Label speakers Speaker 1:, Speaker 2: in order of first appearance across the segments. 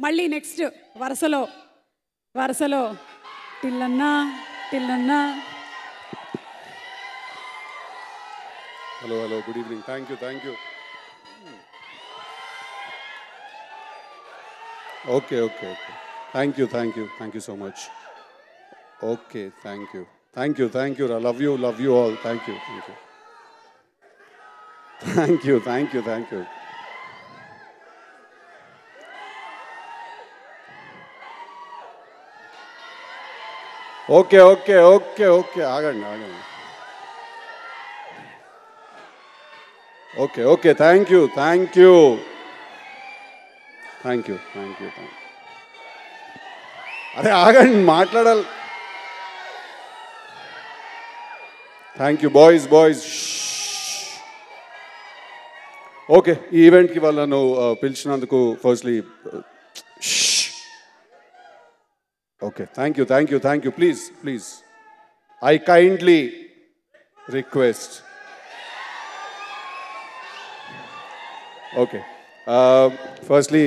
Speaker 1: మళ్ళీ నెక్స్ట్ వరుసలో వరుసలో టిల్లన్నా టిల్లన్నా
Speaker 2: hello hello good evening thank you thank you okay okay okay thank you thank you thank you so much okay thank you thank you thank you love you love you all thank you thank you thank you thank you thank you okay okay okay okay ఆగండి ఆగండి okay okay thank you thank you thank you thank you thank అరే ఆగండి మాట్లాడాలి thank you boys boys okay ఈ ఈవెంట్కి వాళ్ళను పిలిచినందుకు firstly okay thank you thank you thank you please please I kindly request okay firstly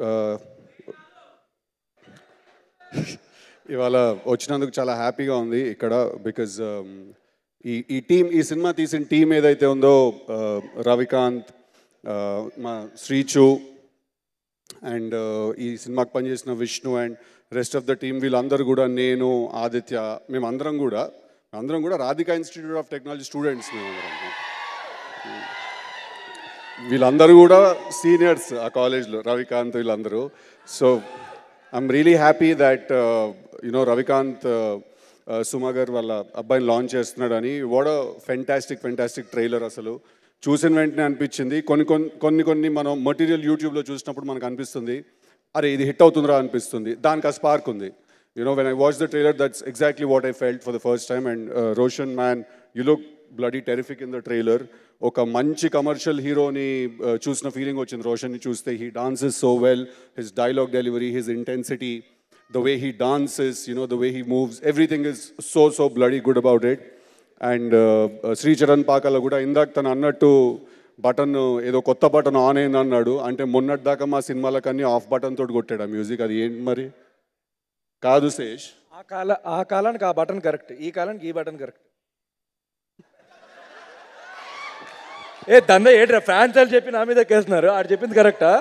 Speaker 2: ఇవాళ వచ్చినందుకు చాలా హ్యాపీగా ఉంది ఇక్కడ బికాజ్ ఈ ఈ టీం ఈ సినిమా తీసిన టీం ఏదైతే ఉందో uh, రవికాంత్ uh, మా శ్రీచు అండ్ ఈ సినిమాకి పనిచేసిన Vishnu and rest of the team వీళ్ళందరూ కూడా నేను ఆదిత్య మేమందరం కూడా అందరం కూడా Radhika institute of technology students మేమందరం వీళ్ళందరూ కూడా సీనియర్స్ ఆ కాలేజ్లో రవికాంత్ వీళ్ళందరూ so I'm really happy that you know Ravikanth Suma garu వాళ్ళ అబ్బాయిని లాంచ్ చేస్తున్నాడని వాడ ఫెంటాస్టిక్ ఫెంటాస్టిక్ ట్రైలర్ అసలు చూసిన వెంటనే అనిపించింది కొన్ని కొన్ని కొన్ని కొన్ని మనం మటీరియల్ యూట్యూబ్లో చూసినప్పుడు మనకు అనిపిస్తుంది అరే ఇది హిట్ అవుతుందిరా అనిపిస్తుంది దానికి ఆ స్పార్క్ ఉంది you know when I watch the trailer that's exactly what I felt for the first time and Roshan man you look bloody terrific in the trailer ఒక మంచి కమర్షియల్ హీరోని చూసిన ఫీలింగ్ వచ్చింది రోషన్ని చూస్తే he dances so well his dialogue delivery his intensity the way he dances you know the way he moves everything is so so bloody good about it and Sricharan Pakala కూడా ఇందాక తను అన్నట్టు బటన్ ఏదో కొత్త బటన్ ఆన్ అయింది అన్నాడు అంటే మొన్నటి దాకా మా సినిమాలకన్నీ ఆఫ్ బటన్ తోటి కొట్టాడు ఆ మ్యూజిక్ అది ఏంటి మరి కాదు శేష్
Speaker 3: ఆ కాల ఆ కాలానికి ఆ బటన్ కరెక్ట్ ఈ కాలానికి ఈ బటన్ కరెక్ట్ ఏ దంద ఏంట్రా ఫ్యాన్స్ అని చెప్పి నా మీద కేస్తున్నారు ఆడు చెప్పింది కరెక్టా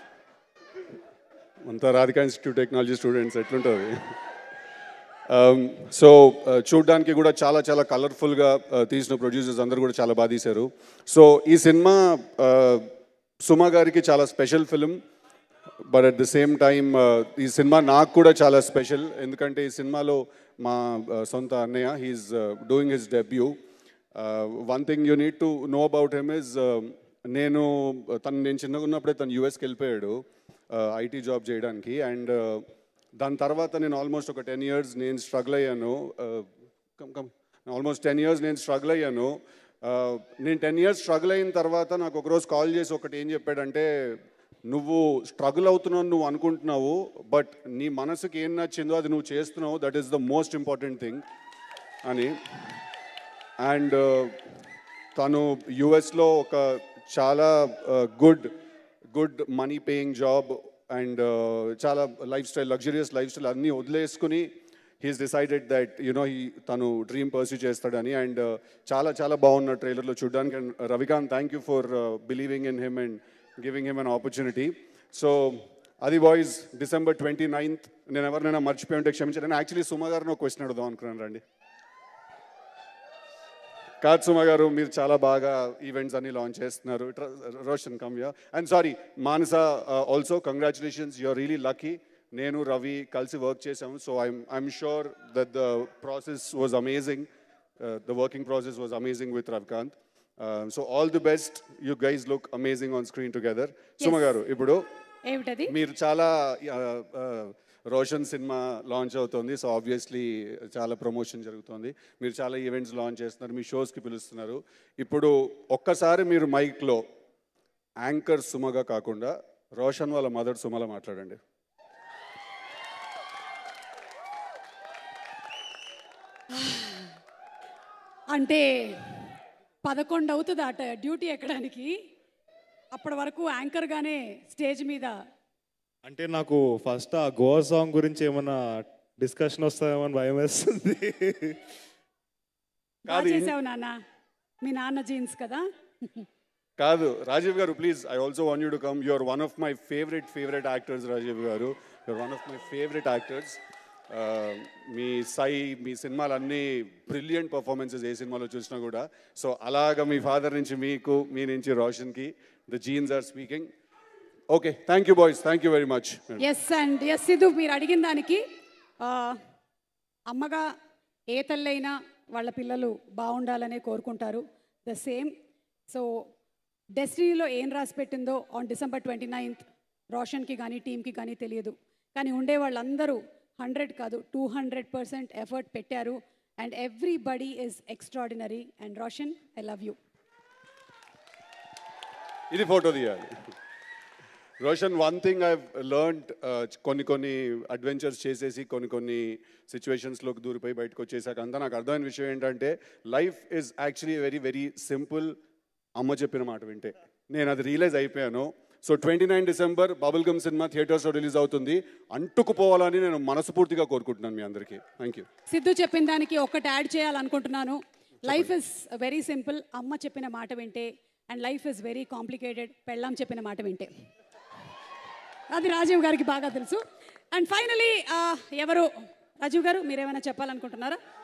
Speaker 2: అంతా రాధికా ఇన్స్టిట్యూట్ టెక్నాలజీ స్టూడెంట్స్ ఎట్లుంటుంది సో చూడడానికి కూడా చాలా చాలా కలర్ఫుల్గా తీసిన ప్రొడ్యూసర్స్ అందరూ కూడా చాలా బాగా తీశారు సో ఈ సినిమా uh, సుమా గారికి చాలా special film but at the same time ఈ సినిమా నాకు కూడా చాలా స్పెషల్ ఎందుకంటే ఈ సినిమాలో మా uh, సొంత అన్నయ్య he's doing his debut one thing you need to know about him is నేను తను నేను చిన్నగా ఉన్నప్పుడే తను యూఎస్కి వెళ్ళిపోయాడు ఐటీ జాబ్ చేయడానికి అండ్ దాని తర్వాత నేను ఆల్మోస్ట్ ఒక టెన్ ఇయర్స్ నేను స్ట్రగుల్ అయ్యాను come come almost ten years నేను స్ట్రగుల్ అయ్యాను Uh, నేను టెన్ ఇయర్స్ స్ట్రగుల్ అయిన తర్వాత నాకు ఒకరోజు కాల్ చేసి ఒకటి ఏం చెప్పాడంటే నువ్వు స్ట్రగుల్ అవుతున్నావు నువ్వు అనుకుంటున్నావు బట్ నీ మనసుకి ఏం నచ్చిందో అది నువ్వు చేస్తున్నావు that is the most important thing అని అండ్ తను యుఎస్లో ఒక చాలా good good money paying job and చాలా lifestyle luxurious lifestyle అన్నీ వదిలేసుకుని హీస్ డిసైడెడ్ దట్ యునో ఈ తను డ్రీమ్ పర్సూ చేస్తాడని అండ్ చాలా చాలా బాగున్న ట్రైలర్లో చూడడానికి and Ravikanth thank you for believing in him and giving him an opportunity so అది వాయిస్ డిసెంబర్ ట్వంటీ నైన్త్ నేను ఎవరినైనా మర్చిపోయి ఉంటే క్షమించాను నేను యాక్చువల్లీ సుమ గారిని ఒక క్వశ్చన్ అడుగుదాం అనుకున్నాను రండి కాదు సుమ గారు మీరు చాలా బాగా ఈవెంట్స్ అన్ని లాంచ్ చేస్తున్నారు రోషన్ కమ్యా and sorry Manasa also congratulations you're really lucky నేను రవి కలిసి వర్క్ చేసాము so I'm I'm sure that the process was amazing the working process was amazing with Ravikanth so all the best you guys look amazing on screen together Suma garu ఇప్పుడు
Speaker 1: ఏమిటది
Speaker 2: మీరు చాలా ఆ, ఆ, రోషన్ సినిమా లాంచ్ అవుతుంది సో ఆబ్వియస్లీ చాలా ప్రమోషన్ జరుగుతుంది మీరు చాలా ఈవెంట్స్ లాంచ్ చేస్తున్నారు మీ షోస్కి పిలుస్తున్నారు ఇప్పుడు ఒక్కసారి మీరు మైక్లో యాంకర్ సుమగా కాకుండా రోషన్ వాళ్ళ మదర్ సుమలా మాట్లాడండి
Speaker 1: అంటే పదకొండు అవుతుంది అట డ్యూటీ ఎక్కడానికి అప్పటి వరకు యాంకర్గానే స్టేజ్ మీద
Speaker 4: అంటే నాకు ఫస్ట్ ఆ గోవా సాంగ్ గురించి ఏమన్నా డిస్కషన్ వస్తాయేమో అని భయం వేస్తుంది
Speaker 1: బాగా చేసావు నాన్న మీ నాన్న జీన్స్ కదా
Speaker 2: కాదు Rajiv garu please I also want you to come you are one of my favourite favourite actors Rajiv garu you are one of my favourite actors మీ సై మీ సినిమాలు అన్నీ బ్రిలియంట్ పర్ఫార్మెన్సెస్ ఏ సినిమాలో చూసినా కూడా సో అలాగా మీ ఫాదర్ నుంచి మీకు మీ నుంచి రోషన్కి the genes are speaking okay thank you boys thank you very much
Speaker 1: yes and yes ఇది మీరు అడిగిన దానికి ఆ, అమ్మగా ఏ తల్లైనా వాళ్ళ పిల్లలు బాగుండాలనే కోరుకుంటారు ద సేమ్ సో డెస్టినీలో ఏం రాసి పెట్టిందో ఆన్ డిసెంబర్ ట్వంటీ నైన్త్ రోషన్కి కానీ టీంకి కానీ తెలియదు కానీ ఉండే వాళ్ళందరూ హండ్రెడ్ కాదు టూ హండ్రెడ్ పర్సెంట్ ఎఫర్ట్ పెట్టారు and everybody is extraordinary and Roshan I love you
Speaker 2: ఇది ఫోటో తీయాలి Roshan one thing I learned కొన్ని కొన్ని అడ్వెంచర్స్ చేసేసి కొన్ని కొన్ని సిచ్యువేషన్స్లోకి దూరిపోయి బయటకు వచ్చేసాక అంతా నాకు అర్థమైన విషయం ఏంటంటే life is actually very very simple అమ్మ చెప్పిన మాట వింటే నేను అది రియలైజ్ అయిపోయాను so twenty nine December bubble gum సినిమా థియేటర్స్లో రిలీజ్ అవుతుంది అంటుకుపోవాలని నేను మనస్ఫూర్తిగా కోరుకుంటున్నాను మీ అందరికీ థ్యాంక్ యూ
Speaker 1: సిద్ధు చెప్పిన దానికి ఒక్కటి యాడ్ చేయాలనుకుంటున్నాను లైఫ్ ఇస్ వెరీ సింపుల్ అమ్మ చెప్పిన మాట వింటే and life is very complicated పెళ్ళాం చెప్పిన మాట వింటే అది రాజీవ్ గారికి బాగా తెలుసు అండ్ ఫైనలీ ఎవరు రాజీవ్ గారు మీరేమైనా చెప్పాలనుకుంటున్నారా